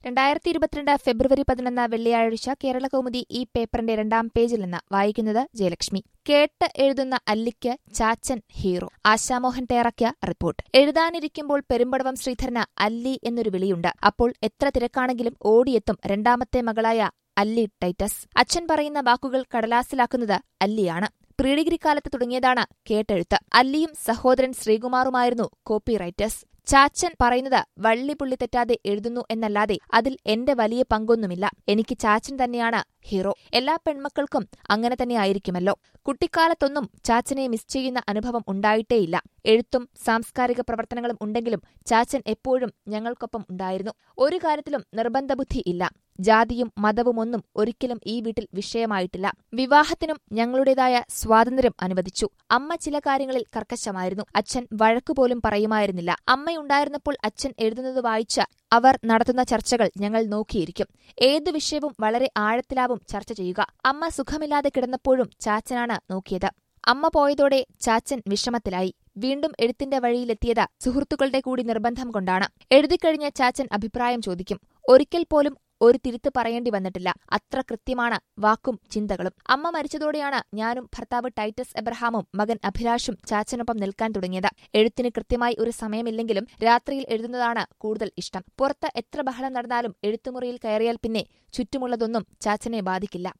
രണ്ടായിരത്തി ഇരുപത്തിരണ്ട് ഫെബ്രുവരി പതിനൊന്ന് വെള്ളിയാഴ്ച കേരളകൗമുദി ഈ പേപ്പറിന്റെ രണ്ടാം പേജിൽ നിന്ന് വായിക്കുന്നത് ജയലക്ഷ്മി കേട്ട് എഴുതുന്ന അല്ലിക്ക് ചാച്ചൻ ഹീറോ ആശാമോഹൻ തയ്യാറാക്കിയ റിപ്പോർട്ട് എഴുതാനിരിക്കുമ്പോൾ പെരുമ്പടവം ശ്രീധരന് അല്ലി എന്നൊരു വിളിയുണ്ട് അപ്പോൾ എത്ര തിരക്കാണെങ്കിലും ഓടിയെത്തും രണ്ടാമത്തെ മകളായ അല്ലി ടൈറ്റസ് അച്ഛൻ പറയുന്ന വാക്കുകൾ കടലാസിലാക്കുന്നത് അല്ലിയാണ് പ്രീ ഡിഗ്രി കാലത്ത് തുടങ്ങിയതാണ് കേട്ടെഴുത്ത് അല്ലിയും സഹോദരൻ ശ്രീകുമാറുമായിരുന്നു കോപ്പി റൈറ്റേഴ്സ് ചാച്ചൻ പറയുന്നത് വള്ളി പുള്ളി തെറ്റാതെ എഴുതുന്നു എന്നല്ലാതെ അതിൽ എന്റെ വലിയ പങ്കൊന്നുമില്ല എനിക്ക് ചാച്ചൻ തന്നെയാണ് ഹീറോ എല്ലാ പെൺമക്കൾക്കും അങ്ങനെ തന്നെയായിരിക്കുമല്ലോ കുട്ടിക്കാലത്തൊന്നും ചാച്ചനെ മിസ് ചെയ്യുന്ന അനുഭവം ഉണ്ടായിട്ടേയില്ല എഴുത്തും സാംസ്കാരിക പ്രവർത്തനങ്ങളും ഉണ്ടെങ്കിലും ചാച്ചൻ എപ്പോഴും ഞങ്ങൾക്കൊപ്പം ഉണ്ടായിരുന്നു ഒരു കാര്യത്തിലും നിർബന്ധബുദ്ധി ഇല്ല ജാതിയും മതവുമൊന്നും ഒരിക്കലും ഈ വീട്ടിൽ വിഷയമായിട്ടില്ല വിവാഹത്തിനും ഞങ്ങളുടേതായ സ്വാതന്ത്ര്യം അനുവദിച്ചു അമ്മ ചില കാര്യങ്ങളിൽ കർക്കശമായിരുന്നു അച്ഛൻ വഴക്കുപോലും പറയുമായിരുന്നില്ല അമ്മയുണ്ടായിരുന്നപ്പോൾ അച്ഛൻ എഴുതുന്നത് വായിച്ച് അവർ നടത്തുന്ന ചർച്ചകൾ ഞങ്ങൾ നോക്കിയിരിക്കും ഏതു വിഷയവും വളരെ ആഴത്തിലാവും ചർച്ച ചെയ്യുക അമ്മ സുഖമില്ലാതെ കിടന്നപ്പോഴും ചാച്ചനാണ് നോക്കിയത് അമ്മ പോയതോടെ ചാച്ചൻ വിഷമത്തിലായി വീണ്ടും എഴുത്തിന്റെ വഴിയിലെത്തിയത് സുഹൃത്തുക്കളുടെ കൂടി നിർബന്ധം കൊണ്ടാണ് എഴുതിക്കഴിഞ്ഞ ചാച്ചൻ അഭിപ്രായം ചോദിക്കും ഒരിക്കൽ പോലും ഒരു തിരുത്ത് പറയേണ്ടി വന്നിട്ടില്ല അത്ര കൃത്യമാണ് വാക്കും ചിന്തകളും അമ്മ മരിച്ചതോടെയാണ് ഞാനും ഭർത്താവ് ടൈറ്റസ് എബ്രഹാമും മകൻ അഭിലാഷും ചാച്ചനൊപ്പം നിൽക്കാൻ തുടങ്ങിയത് എഴുത്തിന് കൃത്യമായി ഒരു സമയമില്ലെങ്കിലും രാത്രിയിൽ എഴുതുന്നതാണ് കൂടുതൽ ഇഷ്ടം പുറത്ത് എത്ര ബഹളം നടന്നാലും എഴുത്തുമുറിയിൽ കയറിയാൽ പിന്നെ ചുറ്റുമുള്ളതൊന്നും ചാച്ചനെ ബാധിക്കില്ല